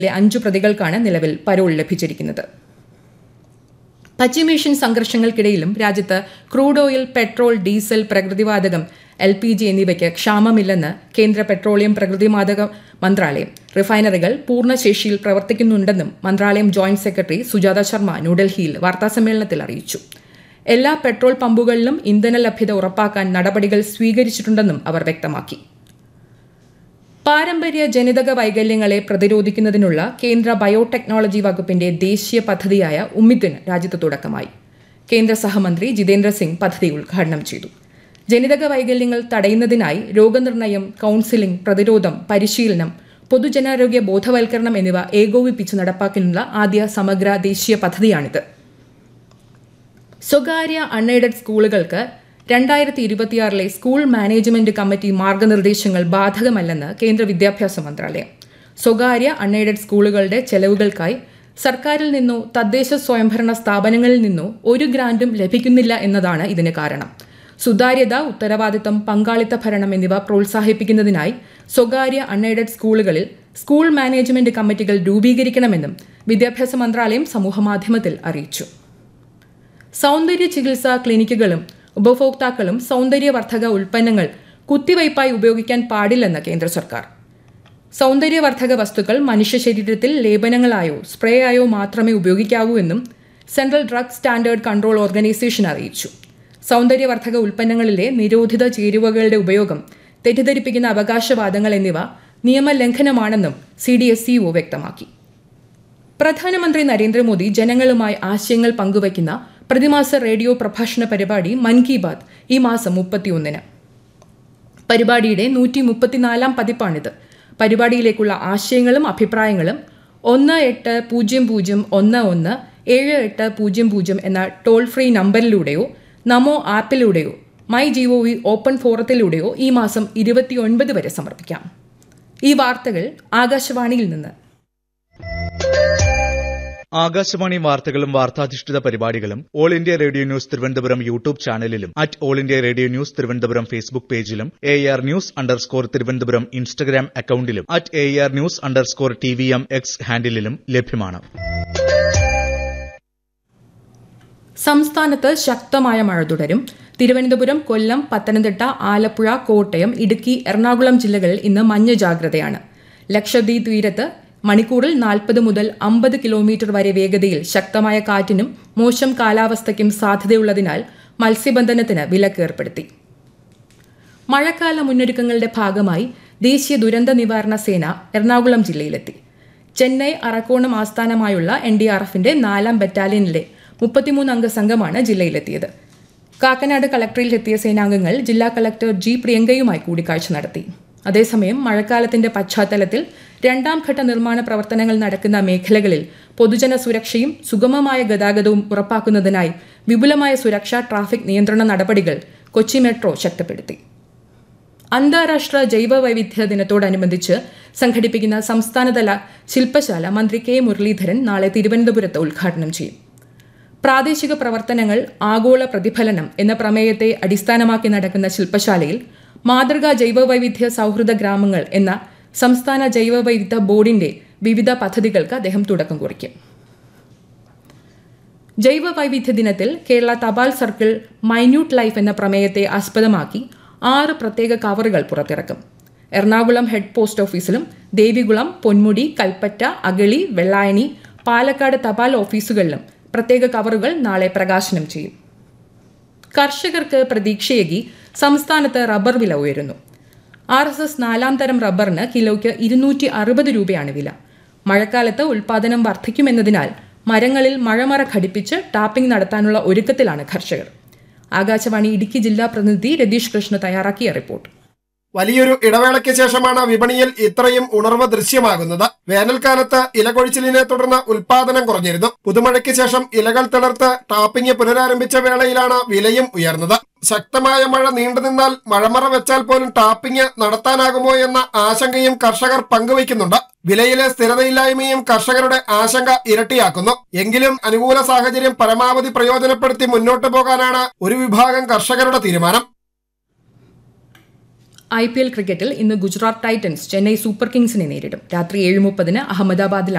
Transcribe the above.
ലെ അഞ്ചു പ്രതികൾക്കാണ് നിലവിൽ പരോൾ ലഭിച്ചിരിക്കുന്നത് പശ്ചിമേഷ്യൻ സംഘർഷങ്ങൾക്കിടയിലും രാജ്യത്ത് ക്രൂഡ് ഓയിൽ പെട്രോൾ ഡീസൽ പ്രകൃതിവാതകം എൽ പി ജി എന്നിവയ്ക്ക് ക്ഷാമമില്ലെന്ന് കേന്ദ്ര പെട്രോളിയം പ്രകൃതിവാതക മന്ത്രാലയം റിഫൈനറികൾ പൂർണ്ണശേഷിയിൽ പ്രവർത്തിക്കുന്നുണ്ടെന്നും മന്ത്രാലയം ജോയിന്റ് സെക്രട്ടറി സുജാത ശർമ്മ ന്യൂഡൽഹിയിൽ വാർത്താസമ്മേളനത്തിൽ അറിയിച്ചു എല്ലാ പെട്രോൾ പമ്പുകളിലും ഇന്ധന ലഭ്യത ഉറപ്പാക്കാൻ നടപടികൾ സ്വീകരിച്ചിട്ടുണ്ടെന്നും അവർ വ്യക്തമാക്കി പാരമ്പര്യ ജനിതക വൈകല്യങ്ങളെ പ്രതിരോധിക്കുന്നതിനുള്ള കേന്ദ്ര ബയോടെക്നോളജി വകുപ്പിന്റെ ദേശീയ പദ്ധതിയായ ഉമ്മിദിന് രാജ്യത്ത് തുടക്കമായി കേന്ദ്ര സഹമന്ത്രി ജിതേന്ദ്ര സിംഗ് പദ്ധതി ഉദ്ഘാടനം ചെയ്തു ജനിതക വൈകല്യങ്ങൾ തടയുന്നതിനായി രോഗനിർണയം കൌൺസിലിംഗ് പ്രതിരോധം പരിശീലനം പൊതുജനാരോഗ്യ ബോധവൽക്കരണം എന്നിവ ഏകോപിപ്പിച്ച് നടപ്പാക്കാനുള്ള ആദ്യ സമഗ്ര ദേശീയ പദ്ധതിയാണിത് സ്വകാര്യ അൺഎയ്ഡഡ് സ്കൂളുകൾക്ക് രണ്ടായിരത്തി ഇരുപത്തിയാറിലെ സ്കൂൾ മാനേജ്മെന്റ് കമ്മിറ്റി മാർഗനിർദ്ദേശങ്ങൾ ബാധകമല്ലെന്ന് കേന്ദ്ര വിദ്യാഭ്യാസ മന്ത്രാലയം സ്വകാര്യ അൺഎയ്ഡഡ് സ്കൂളുകളുടെ ചെലവുകൾക്കായി സർക്കാരിൽ നിന്നോ തദ്ദേശ സ്വയംഭരണ സ്ഥാപനങ്ങളിൽ നിന്നോ ഒരു ഗ്രാന്റും ലഭിക്കുന്നില്ല എന്നതാണ് ഇതിന് കാരണം സുതാര്യത ഉത്തരവാദിത്തം പങ്കാളിത്ത ഭരണം എന്നിവ പ്രോത്സാഹിപ്പിക്കുന്നതിനായി സ്വകാര്യ അൺഎയ്ഡഡ് സ്കൂളുകളിൽ സ്കൂൾ മാനേജ്മെന്റ് കമ്മിറ്റികൾ രൂപീകരിക്കണമെന്നും വിദ്യാഭ്യാസ മന്ത്രാലയം സമൂഹമാധ്യമത്തിൽ അറിയിച്ചു സൗന്ദര്യ ചികിത്സാ ക്ലിനിക്കുകളും ഉപഭോക്താക്കളും സൗന്ദര്യവർദ്ധക ഉൽപ്പന്നങ്ങൾ കുത്തിവയ്പായി ഉപയോഗിക്കാൻ പാടില്ലെന്ന് കേന്ദ്ര സർക്കാർ സൗന്ദര്യവർദ്ധക വസ്തുക്കൾ മനുഷ്യ ശരീരത്തിൽ ലേപനങ്ങളായോ സ്പ്രേ ആയോ മാത്രമേ ഉപയോഗിക്കാവൂ എന്നും central drug standard control organisation അറിയിച്ചു സൗന്ദര്യവർദ്ധക ഉൽപ്പന്നങ്ങളിലെ നിരോധിത ചേരുവകളുടെ ഉപയോഗം തെറ്റിദ്ധരിപ്പിക്കുന്ന അവകാശവാദങ്ങൾ എന്നിവ നിയമലംഘനമാണെന്നും സി ഡി എസ് സിഒ വ്യക്തമാക്കി പ്രധാനമന്ത്രി നരേന്ദ്രമോദി ജനങ്ങളുമായി ആശയങ്ങൾ പങ്കുവയ്ക്കുന്ന പ്രതിമാസ റേഡിയോ പ്രഭാഷണ പരിപാടി മൻ കി ബാത് ഈ മാസം മുപ്പത്തിയൊന്നിന് പരിപാടിയുടെ നൂറ്റി മുപ്പത്തിനാലാം പതിപ്പാണിത് പരിപാടിയിലേക്കുള്ള ആശയങ്ങളും അഭിപ്രായങ്ങളും ഒന്ന് എട്ട് പൂജ്യം പൂജ്യം ഒന്ന് ഒന്ന് ഏഴ് എട്ട് പൂജ്യം പൂജ്യം എന്ന ടോൾ ഫ്രീ നമ്പറിലൂടെയോ നമോ ആപ്പിലൂടെയോ മൈ ജിഒ വി ഓപ്പൺ ഫോറത്തിലൂടെയോ ഈ മാസം ഇരുപത്തിയൊൻപത് വരെ സമർപ്പിക്കാം ഈ വാർത്തകൾ ആകാശവാണിയിൽ നിന്ന് ആകാശവാണി വാർത്തകളും വാർത്താധിഷ്ഠിത പരിപാടികളും all India radio news Thiruvananthapuram YouTube ചാനലിലും at all India radio news Thiruvananthapuram Facebook പേജിലും A R news underscore Thiruvananthapuram Instagram അക്കൌണ്ടിലും at A R news underscore T V M X ഹാൻഡിലും ലഭ്യമാണ് സംസ്ഥാനത്ത് ശക്തമായ മഴ തുടരും തിരുവനന്തപുരം കൊല്ലം പത്തനംതിട്ട ആലപ്പുഴ കോട്ടയം ഇടുക്കി എറണാകുളം ജില്ലകളിൽ ഇന്ന് മഞ്ഞ ജാഗ്രതയാണ് ലക്ഷദ്വീപ് തീരത്ത് മണിക്കൂറിൽ നാൽപ്പത് മുതൽ അമ്പത് കിലോമീറ്റർ വരെ വേഗതയിൽ ശക്തമായ കാറ്റിനും മോശം കാലാവസ്ഥയ്ക്കും സാധ്യതയുള്ളതിനാൽ മത്സ്യബന്ധനത്തിന് വിലക്ക് ഏർപ്പെടുത്തി മഴക്കാല മുന്നൊരുക്കങ്ങളുടെ ഭാഗമായി ദേശീയ ദുരന്ത നിവാരണ സേന എറണാകുളം ജില്ലയിലെത്തി ചെന്നൈ അറക്കോണം ആസ്ഥാനമായുള്ള എൻ ഡി ആർ എഫിന്റെ നാലാം ബറ്റാലിയനിലെ മുപ്പത്തിമൂന്ന് അംഗ സംഘമാണ് ജില്ലയിലെത്തിയത് കാക്കനാട് കളക്ടറിലെത്തിയ സേനാംഗങ്ങൾ ജില്ലാ കളക്ടർ ജി പ്രിയങ്കയുമായി കൂടിക്കാഴ്ച നടത്തി അതേസമയം മഴക്കാലത്തിന്റെ പശ്ചാത്തലത്തിൽ രണ്ടാം ഘട്ട നിർമ്മാണ പ്രവർത്തനങ്ങൾ നടക്കുന്ന മേഖലകളിൽ പൊതുജന സുരക്ഷയും സുഗമമായ ഗതാഗതവും ഉറപ്പാക്കുന്നതിനായി വിപുലമായ സുരക്ഷാ ട്രാഫിക് നിയന്ത്രണ നടപടികൾ കൊച്ചി മെട്രോ ശക്തിപ്പെടുത്തി അന്താരാഷ്ട്ര ജൈവ വൈവിധ്യ ദിനത്തോടനുബന്ധിച്ച് സംഘടിപ്പിക്കുന്ന സംസ്ഥാനതല ശില്പശാല മന്ത്രി കെ മുരളീധരൻ നാളെ തിരുവനന്തപുരത്ത് ഉദ്ഘാടനം ചെയ്യും പ്രാദേശിക പ്രവർത്തനങ്ങൾ ആഗോള പ്രതിഫലനം എന്ന പ്രമേയത്തെ അടിസ്ഥാനമാക്കി നടക്കുന്ന ശില്പശാലയിൽ മാതൃകാ ജൈവവൈവിധ്യ സൗഹൃദ ഗ്രാമങ്ങൾ എന്ന സംസ്ഥാന ജൈവവൈവിധ്യ ബോർഡിന്റെ വിവിധ പദ്ധതികൾക്ക് അദ്ദേഹം തുടക്കം കുറിക്കും ജൈവ വൈവിധ്യ ദിനത്തിൽ കേരള തപാൽ സർക്കിൾ മൈന്യൂട്ട് ലൈഫ് എന്ന പ്രമേയത്തെ ആസ്പദമാക്കി ആറ് പ്രത്യേക കവറുകൾ പുറത്തിറക്കും എറണാകുളം ഹെഡ് പോസ്റ്റ് ഓഫീസിലും ദേവികുളം പൊന്മുടി കൽപ്പറ്റ അഗളി വെള്ളായണി പാലക്കാട് തപാൽ ഓഫീസുകളിലും പ്രത്യേക കവറുകൾ നാളെ പ്രകാശനം ചെയ്യും കർഷകർക്ക് പ്രതീക്ഷയേകി സംസ്ഥാനത്ത് റബ്ബർ വില ഉയരുന്നു ആർ എസ് എസ് നാലാം തരം റബ്ബറിന് കിലോയ്ക്ക് ഇരുന്നൂറ്റി അറുപത് രൂപയാണ് വില മഴക്കാലത്ത് ഉൽപാദനം വർദ്ധിക്കുമെന്നതിനാൽ മരങ്ങളിൽ മഴമറ ഘടിപ്പിച്ച് ടാപ്പിംഗ് നടത്താനുള്ള ഒരുക്കത്തിലാണ് കർഷകർ ആകാശവാണി ഇടുക്കി ജില്ലാ പ്രതിനിധി രതീഷ് കൃഷ്ണ തയ്യാറാക്കിയ റിപ്പോർട്ട് വലിയൊരു ഇടവേളയ്ക്ക് ശേഷമാണ് വിപണിയിൽ ഇത്രയും ഉണർവ് ദൃശ്യമാകുന്നത് വേനൽക്കാലത്ത് ഇലകൊഴിച്ചിലിനെ തുടർന്ന് ഉൽപാദനം കുറഞ്ഞിരുന്നു പുതുമഴയ്ക്ക് ശേഷം ഇലകൾ തളർത്ത് ടാപ്പിംഗ് പുനരാരംഭിച്ച വേളയിലാണ് വിലയും ഉയർന്നത് ശക്തമായ മഴ നീണ്ടുനിന്നാൽ മഴമറ വെച്ചാൽ പോലും ടാപ്പിംഗ് നടത്താനാകുമോ എന്ന ആശങ്കയും കർഷകർ പങ്കുവയ്ക്കുന്നുണ്ട് വിലയിലെ സ്ഥിരതയില്ലായ്മയും കർഷകരുടെ ആശങ്ക ഇരട്ടിയാക്കുന്നു എങ്കിലും അനുകൂല സാഹചര്യം പരമാവധി പ്രയോജനപ്പെടുത്തി മുന്നോട്ടു പോകാനാണ് ഒരു വിഭാഗം കർഷകരുടെ തീരുമാനം ഐ പി എൽ ക്രിക്കറ്റിൽ ഇന്ന് ഗുജറാത്ത് ടൈറ്റൻസ് ചെന്നൈ സൂപ്പർ കിങ്സിനെ നേരിടും രാത്രി ഏഴ് മുപ്പതിന് അഹമ്മദാബാദിലാണ്